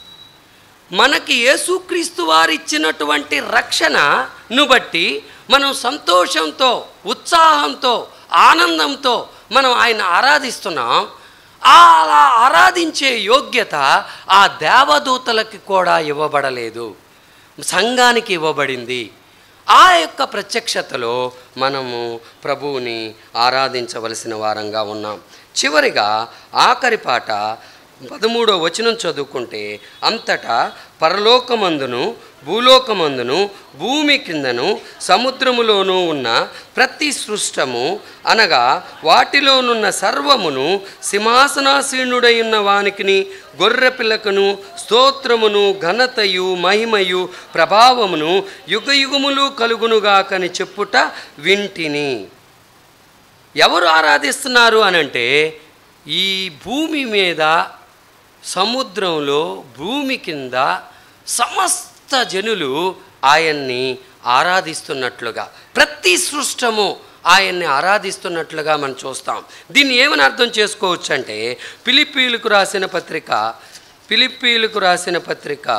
మనకి యేసుక్రీస్తు వారు ఇచ్చినటువంటి రక్షణను బట్టి మనం సంతోషంతో ఉత్సాహంతో ఆనందంతో మనం ఆయన ఆరాధిస్తున్నాం ఆ అలా ఆరాధించే యోగ్యత ఆ దేవదూతలకి కూడా ఇవ్వబడలేదు సంఘానికి ఇవ్వబడింది ఆ యొక్క ప్రత్యక్షతలో మనము ప్రభువుని ఆరాధించవలసిన వారంగా ఉన్నాం చివరిగా ఆఖరి పాట పదమూడో వచనం చదువుకుంటే అంతటా పరలోకమందును భూలోకమందును భూమి కిందను సముద్రములోనూ ఉన్న ప్రతి సృష్టము అనగా వాటిలోనున్న సర్వమును సింహాసనాసీనుడై ఉన్న వానికిని గొర్రె పిల్లకును స్తోత్రమును ఘనతయు మహిమయు ప్రభావమును యుగయుగములు కలుగునుగాకని చెప్పుట వింటిని ఎవరు ఆరాధిస్తున్నారు అనంటే ఈ భూమి మీద సముద్రంలో భూమి కింద సమస్త జనులు ఆయన్ని ఆరాధిస్తున్నట్లుగా ప్రతి సృష్టము ఆయన్ని ఆరాధిస్తున్నట్లుగా మనం చూస్తాం దీన్ని ఏమని అర్థం చేసుకోవచ్చు అంటే పిలిపీలకు రాసిన పత్రిక పిలిపీలకు రాసిన పత్రిక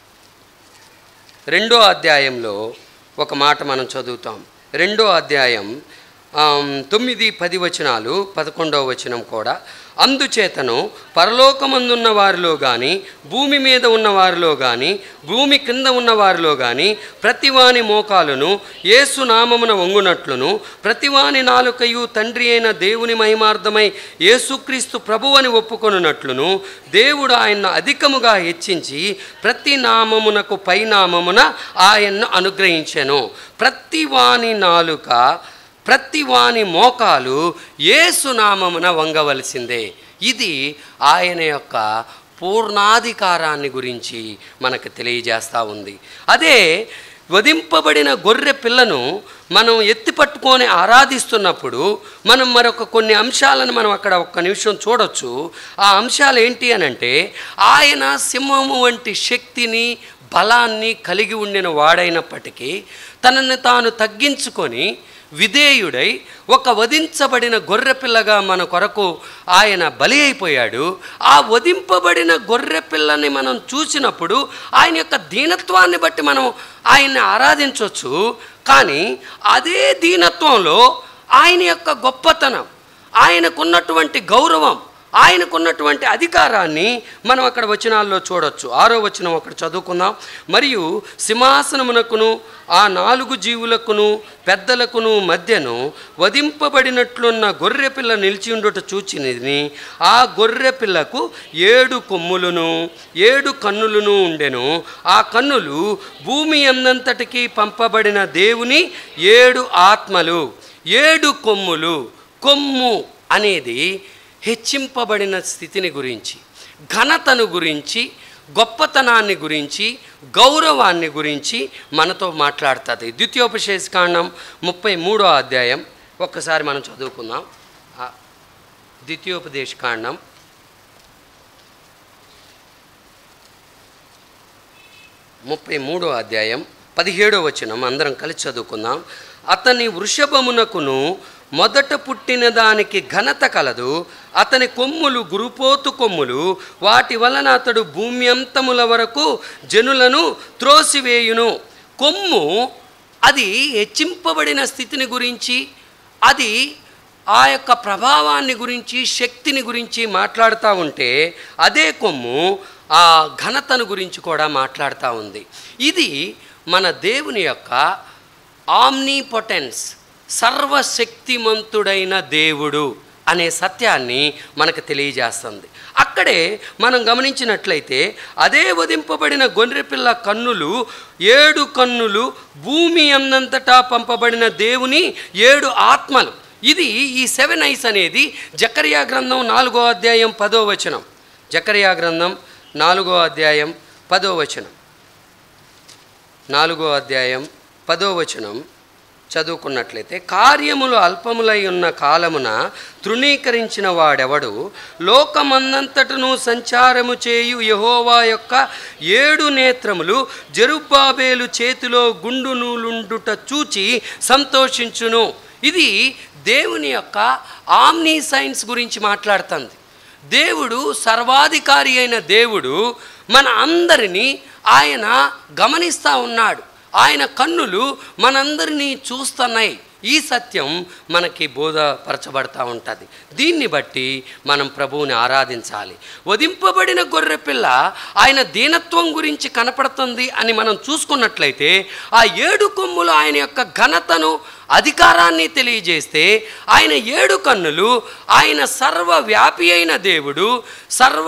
రెండో అధ్యాయంలో ఒక మాట మనం చదువుతాం రెండో అధ్యాయం ఆమ్, తొమ్మిది పది వచనాలు పదకొండవ వచనం కూడా అందుచేతను పరలోకమందున్న వారిలో కానీ భూమి మీద ఉన్న వారిలో కానీ భూమి కింద ఉన్న వారిలో కానీ ప్రతివాని మోకాలును యేసు నామమున వంగునట్లును ప్రతివాని నాలుకయు తండ్రి అయిన దేవుని మహిమార్థమై యేసుక్రీస్తు ప్రభువని ఒప్పుకొనున్నట్లును దేవుడు ఆయన్ను అధికముగా హెచ్చించి ప్రతి నామమునకు పై నామమున ఆయన్ను అనుగ్రహించెను ప్రతి వాని నాలుక ప్రతి వాని మోకాలు ఏసునామమున వంగవలసిందే ఇది ఆయన యొక్క పూర్ణాధికారాన్ని గురించి మనకు తెలియజేస్తూ ఉంది అదే వధింపబడిన గొర్రె పిల్లను మనం ఎత్తి పట్టుకొని ఆరాధిస్తున్నప్పుడు మనం మరొక కొన్ని అంశాలను మనం అక్కడ ఒక్క నిమిషం చూడొచ్చు ఆ అంశాలు ఏంటి అనంటే ఆయన సింహము వంటి శక్తిని బలాన్ని కలిగి ఉండిన వాడైనప్పటికీ తనని తాను తగ్గించుకొని విధేయుడై ఒక వధించబడిన గొర్రెపిల్లగా మన కొరకు ఆయన బలి అయిపోయాడు ఆ వధింపబడిన గొర్రెపిల్లని మనం చూసినప్పుడు ఆయన యొక్క దీనత్వాన్ని బట్టి మనం ఆయన్ని ఆరాధించవచ్చు కానీ అదే దీనత్వంలో ఆయన యొక్క గొప్పతనం ఆయనకున్నటువంటి గౌరవం ఆయనకున్నటువంటి అధికారాన్ని మనం అక్కడ వచనాల్లో చూడొచ్చు ఆరో వచనం అక్కడ చదువుకుందాం మరియు సింహాసనమునకును ఆ నాలుగు జీవులకును పెద్దలకును మధ్యను వధింపబడినట్లున్న గొర్రెపిల్ల నిలిచి ఉండుట చూచినది ఆ గొర్రెపిల్లకు ఏడు కొమ్ములను ఏడు కన్నులను ఉండెను ఆ కన్నులు భూమి అందంతటికి పంపబడిన దేవుని ఏడు ఆత్మలు ఏడు కొమ్ములు కొమ్ము అనేది హెచ్చింపబడిన స్థితిని గురించి ఘనతను గురించి గొప్పతనాన్ని గురించి గౌరవాన్ని గురించి మనతో మాట్లాడుతుంది ద్వితీయోపశేషకాండం ముప్పై మూడో అధ్యాయం ఒక్కసారి మనం చదువుకుందాం ఆ ద్వితీయోపదేశకాండం ముప్పై మూడో అధ్యాయం పదిహేడో వచనం అందరం కలిసి చదువుకుందాం అతని వృషభమునకును మొదట పుట్టిన దానికి ఘనత కలదు అతని కొమ్ములు గురుపోతు కొమ్ములు వాటి వలన అతడు భూమి అంతముల వరకు జనులను త్రోసివేయును కొమ్ము అది హెచ్చింపబడిన స్థితిని గురించి అది ఆ యొక్క ప్రభావాన్ని గురించి శక్తిని గురించి మాట్లాడుతూ ఉంటే అదే కొమ్ము ఆ ఘనతను గురించి కూడా మాట్లాడుతూ ఉంది ఇది మన దేవుని యొక్క ఆమ్నీపొటెన్స్ సర్వశక్తిమంతుడైన దేవుడు అనే సత్యాన్ని మనకు తెలియజేస్తుంది అక్కడే మనం గమనించినట్లయితే అదే వధింపబడిన గొర్రెపిల్ల కన్నులు ఏడు కన్నులు భూమి అన్నంతటా పంపబడిన దేవుని ఏడు ఆత్మలు ఇది ఈ సెవెన్ ఐస్ అనేది జకరియా గ్రంథం నాలుగో అధ్యాయం పదో వచనం జకరియా గ్రంథం నాలుగో అధ్యాయం పదో వచనం నాలుగో అధ్యాయం పదో వచనం చదువుకున్నట్లయితే కార్యములు అల్పములై ఉన్న కాలమున తృణీకరించిన వాడెవడు లోకమందంతటను సంచారము చేయు యహోవా యొక్క ఏడు నేత్రములు జరుబ్బాబేలు చేతిలో గుండు నూలుండుట చూచి సంతోషించును ఇది దేవుని యొక్క ఆమ్నీ సైన్స్ గురించి మాట్లాడుతుంది దేవుడు సర్వాధికారి అయిన దేవుడు మన అందరినీ ఆయన గమనిస్తూ ఉన్నాడు ఆయన కన్నులు మనందరినీ చూస్తున్నాయి ఈ సత్యం మనకి బోధపరచబడతా ఉంటుంది దీన్ని బట్టి మనం ప్రభువుని ఆరాధించాలి వధింపబడిన గొర్రెపిల్ల ఆయన దీనత్వం గురించి కనపడుతుంది అని మనం చూసుకున్నట్లయితే ఆ ఏడు కొమ్ములు ఆయన యొక్క ఘనతను అధికారాన్ని తెలియజేస్తే ఆయన ఏడు కన్నులు ఆయన సర్వవ్యాపి అయిన దేవుడు సర్వ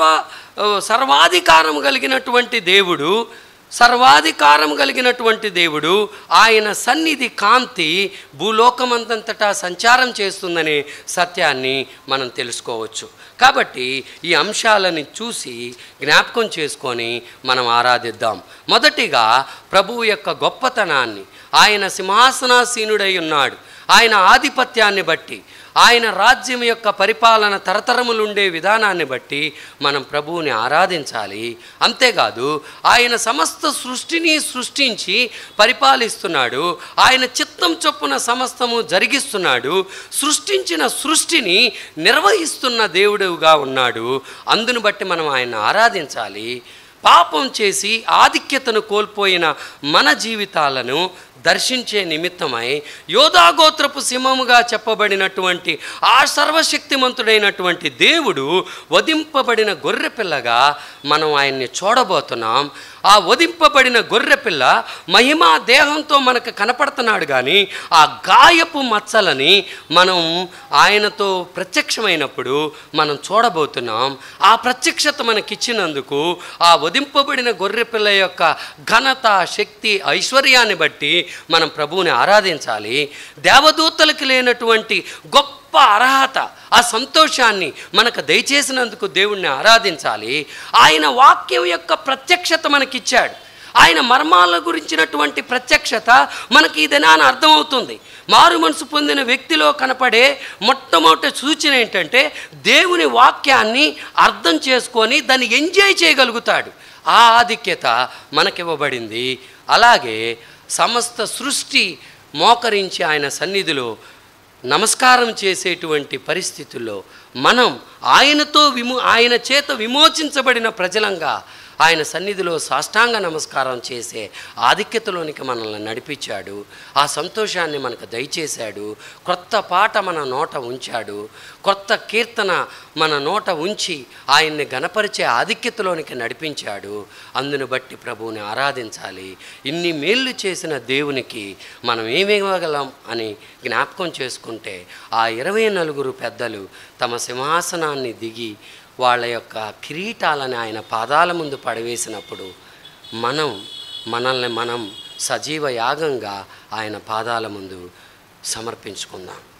సర్వాధికారం కలిగినటువంటి దేవుడు సర్వాధికారం కలిగినటువంటి దేవుడు ఆయన సన్నిధి కాంతి భూలోకమంతంతటా సంచారం చేస్తుందనే సత్యాన్ని మనం తెలుసుకోవచ్చు కాబట్టి ఈ అంశాలని చూసి జ్ఞాపకం చేసుకొని మనం ఆరాధిద్దాం మొదటిగా ప్రభువు యొక్క గొప్పతనాన్ని ఆయన సింహాసనాసీనుడై ఉన్నాడు ఆయన ఆధిపత్యాన్ని బట్టి ఆయన రాజ్యం యొక్క పరిపాలన తరతరములుండే విధానాన్ని బట్టి మనం ప్రభువుని ఆరాధించాలి అంతేకాదు ఆయన సమస్త సృష్టిని సృష్టించి పరిపాలిస్తున్నాడు ఆయన చిత్తం చొప్పున సమస్తము జరిగిస్తున్నాడు సృష్టించిన సృష్టిని నిర్వహిస్తున్న దేవుడుగా ఉన్నాడు అందును బట్టి మనం ఆయన ఆరాధించాలి పాపం చేసి ఆధిక్యతను కోల్పోయిన మన జీవితాలను దర్శించే నిమిత్తమై యోధాగోత్రపు సింహముగా చెప్పబడినటువంటి ఆ సర్వశక్తిమంతుడైనటువంటి దేవుడు వధింపబడిన గొర్రెపిల్లగా మనం ఆయన్ని చూడబోతున్నాం ఆ వధింపబడిన గొర్రెపిల్ల మహిమా దేహంతో మనకు కనపడుతున్నాడు కానీ ఆ గాయపు మచ్చలని మనం ఆయనతో ప్రత్యక్షమైనప్పుడు మనం చూడబోతున్నాం ఆ ప్రత్యక్షత మనకిచ్చినందుకు ఆ వధింపబడిన గొర్రెపిల్ల యొక్క ఘనత శక్తి ఐశ్వర్యాన్ని బట్టి మనం ప్రభువుని ఆరాధించాలి దేవదూతలకు లేనటువంటి గొప్ప అర్హత ఆ సంతోషాన్ని మనకు దయచేసినందుకు దేవుణ్ణి ఆరాధించాలి ఆయన వాక్యం యొక్క ప్రత్యక్షత మనకిచ్చాడు ఆయన మర్మాల గురించినటువంటి ప్రత్యక్షత మనకి ఈ దినాన అర్థమవుతుంది మారు మనసు పొందిన వ్యక్తిలో కనపడే మొట్టమొదటి సూచన ఏంటంటే దేవుని వాక్యాన్ని అర్థం చేసుకొని దాన్ని ఎంజాయ్ చేయగలుగుతాడు ఆ ఆధిక్యత మనకివ్వబడింది అలాగే సమస్త సృష్టి మోకరించి ఆయన సన్నిధిలో నమస్కారం చేసేటువంటి పరిస్థితుల్లో మనం ఆయనతో విమో ఆయన చేత విమోచించబడిన ప్రజలంగా ఆయన సన్నిధిలో సాష్టాంగ నమస్కారం చేసే ఆధిక్యతలోనికి మనల్ని నడిపించాడు ఆ సంతోషాన్ని మనకు దయచేశాడు కొత్త పాట మన నోట ఉంచాడు కొత్త కీర్తన మన నోట ఉంచి ఆయన్ని గణపరిచే ఆధిక్యతలోనికి నడిపించాడు అందును బట్టి ప్రభువుని ఆరాధించాలి ఇన్ని మేళ్ళు చేసిన దేవునికి మనం ఏమివ్వగలం అని జ్ఞాపకం చేసుకుంటే ఆ ఇరవై నలుగురు పెద్దలు తమ సింహాసనాన్ని దిగి వాళ్ళ యొక్క కిరీటాలను ఆయన పాదాల ముందు పడవేసినప్పుడు మనం మనల్ని మనం సజీవ యాగంగా ఆయన పాదాల ముందు సమర్పించుకుందాం